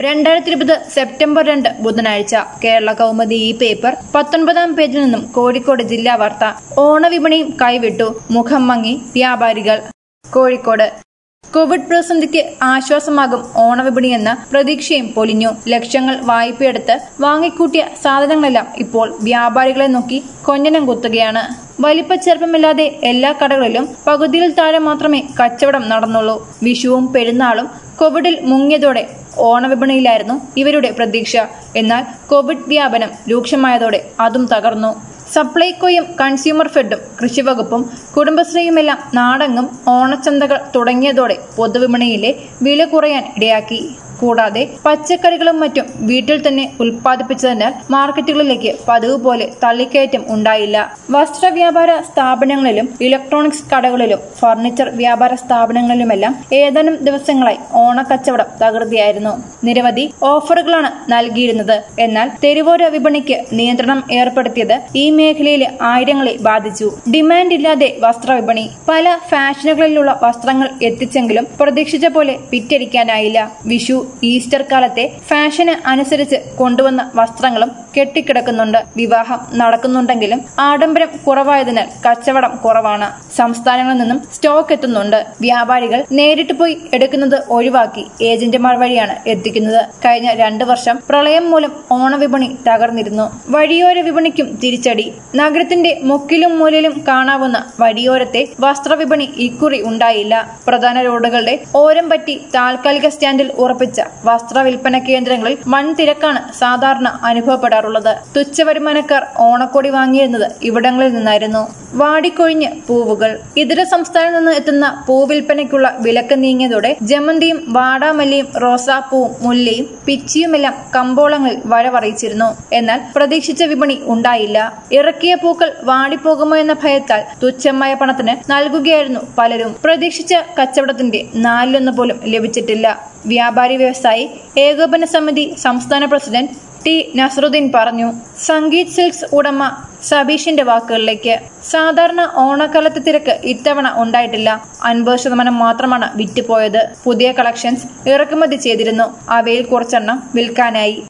രണ്ടായിരത്തി ഇരുപത് സെപ്റ്റംബർ രണ്ട് ബുധനാഴ്ച കേരള കൗമുദി ഈ പേപ്പർ പത്തൊൻപതാം പേജിൽ നിന്നും കോഴിക്കോട് ജില്ലാ വാർത്ത ഓണവിപണിയും കൈവിട്ടു മുഖം മങ്ങി വ്യാപാരികൾ കോഴിക്കോട് കോവിഡ് പ്രതിസന്ധിക്ക് ആശ്വാസമാകും ഓണവിപണിയെന്ന പ്രതീക്ഷയും പൊലിഞ്ഞു ലക്ഷങ്ങൾ വായ്പയെടുത്ത് വാങ്ങിക്കൂട്ടിയ സാധനങ്ങളെല്ലാം ഇപ്പോൾ വ്യാപാരികളെ നോക്കി കൊഞ്ഞനം കുത്തുകയാണ് വലിപ്പച്ചെറുപ്പമില്ലാതെ എല്ലാ കടകളിലും പകുതിയിൽ താഴെ മാത്രമേ കച്ചവടം നടന്നുള്ളൂ വിഷുവും പെരുന്നാളും കോവിഡിൽ മുങ്ങിയതോടെ ഓണവിപണിയിലായിരുന്നു ഇവരുടെ പ്രതീക്ഷ എന്നാൽ കോവിഡ് വ്യാപനം രൂക്ഷമായതോടെ അതും തകർന്നു സപ്ലൈകോയും കൺസ്യൂമർ ഫെഡും കൃഷിവകുപ്പും കുടുംബശ്രീയുമെല്ലാം നാടെങ്ങും ഓണച്ചന്തകൾ തുടങ്ങിയതോടെ പൊതുവിപണിയിലെ വില കുറയാൻ ഇടയാക്കി കൂടാതെ പച്ചക്കറികളും മറ്റും വീട്ടിൽ തന്നെ ഉൽപ്പാദിപ്പിച്ചതിനാൽ മാർക്കറ്റുകളിലേക്ക് പതിവ് പോലെ തള്ളിക്കയറ്റം ഉണ്ടായില്ല വസ്ത്ര വ്യാപാര സ്ഥാപനങ്ങളിലും ഇലക്ട്രോണിക്സ് കടകളിലും ഫർണിച്ചർ വ്യാപാര സ്ഥാപനങ്ങളിലുമെല്ലാം ഏതാനും ദിവസങ്ങളായി ഓണക്കച്ചവടം തകൃതിയായിരുന്നു നിരവധി ഓഫറുകളാണ് നൽകിയിരുന്നത് എന്നാൽ തെരുവോര വിപണിക്ക് നിയന്ത്രണം ഏർപ്പെടുത്തിയത് ഈ മേഖലയിലെ ആയിരങ്ങളെ ബാധിച്ചു ഡിമാൻഡ് ഇല്ലാതെ വസ്ത്രവിപണി പല ഫാഷനുകളിലുള്ള വസ്ത്രങ്ങൾ എത്തിച്ചെങ്കിലും പ്രതീക്ഷിച്ച പോലെ വിറ്റഴിക്കാനായില്ല വിഷു ഈസ്റ്റർ കാലത്തെ ഫാഷന് അനുസരിച്ച് കൊണ്ടുവന്ന വസ്ത്രങ്ങളും കെട്ടിക്കിടക്കുന്നുണ്ട് വിവാഹം നടക്കുന്നുണ്ടെങ്കിലും ആഡംബരം കുറവായതിനാൽ കച്ചവടം കുറവാണ് സംസ്ഥാനങ്ങളിൽ നിന്നും സ്റ്റോക്ക് എത്തുന്നുണ്ട് വ്യാപാരികൾ നേരിട്ട് പോയി എടുക്കുന്നത് ഒഴിവാക്കി ഏജന്റുമാർ വഴിയാണ് എത്തിക്കുന്നത് കഴിഞ്ഞ രണ്ടു വർഷം പ്രളയം മൂലം ഓണവിപണി തകർന്നിരുന്നു വഴിയോര വിപണിക്കും തിരിച്ചടി നഗരത്തിന്റെ മുക്കിലും മൂലയിലും കാണാവുന്ന വഴിയോരത്തെ വസ്ത്രവിപണി ഇക്കുറി ഉണ്ടായില്ല പ്രധാന റോഡുകളുടെ ഓരം പറ്റി താൽക്കാലിക സ്റ്റാൻഡിൽ ഉറപ്പിച്ച വസ്ത്ര വിൽപ്പന കേന്ദ്രങ്ങളിൽ വൻ തിരക്കാണ് സാധാരണ അനുഭവപ്പെടാറുള്ളത് തുച്ഛവരുമാനക്കാർ ഓണക്കോടി വാങ്ങിയിരുന്നത് ഇവിടങ്ങളിൽ നിന്നായിരുന്നു വാടിക്കൊഴിഞ്ഞ് പൂവുകൾ ഇതര സംസ്ഥാനത്ത് നിന്ന് എത്തുന്ന പൂവിൽപ്പനയ്ക്കുള്ള വിലക്ക് നീങ്ങിയതോടെ ജമന്തിയും വാടാമല്ലിയും റോസാപ്പൂവും മുല്ലയും പിച്ചിയുമെല്ലാം കമ്പോളങ്ങളിൽ വരവറിയിച്ചിരുന്നു എന്നാൽ പ്രതീക്ഷിച്ച വിപണി ഉണ്ടായില്ല ഇറക്കിയ പൂക്കൾ വാടിപ്പോകുമോ എന്ന ഭയത്താൽ തുച്ഛമായ പണത്തിന് നൽകുകയായിരുന്നു പലരും പ്രതീക്ഷിച്ച കച്ചവടത്തിന്റെ നാലിലൊന്ന് പോലും ലഭിച്ചിട്ടില്ല വ്യാപാരി വ്യവസായി ഏകോപന സമിതി സംസ്ഥാന പ്രസിഡന്റ് ടി നസറുദ്ദീൻ പറഞ്ഞു സംഗീത് സിൽക്സ് ഉടമ സബീഷിന്റെ വാക്കുകളിലേക്ക് സാധാരണ ഓണക്കാലത്തെ തിരക്ക് ഇത്തവണ ഉണ്ടായിട്ടില്ല അൻപത് ശതമാനം മാത്രമാണ് വിറ്റുപോയത് പുതിയ കളക്ഷൻസ് ഇറക്കുമതി ചെയ്തിരുന്നു അവയിൽ കുറച്ചെണ്ണം വിൽക്കാനായി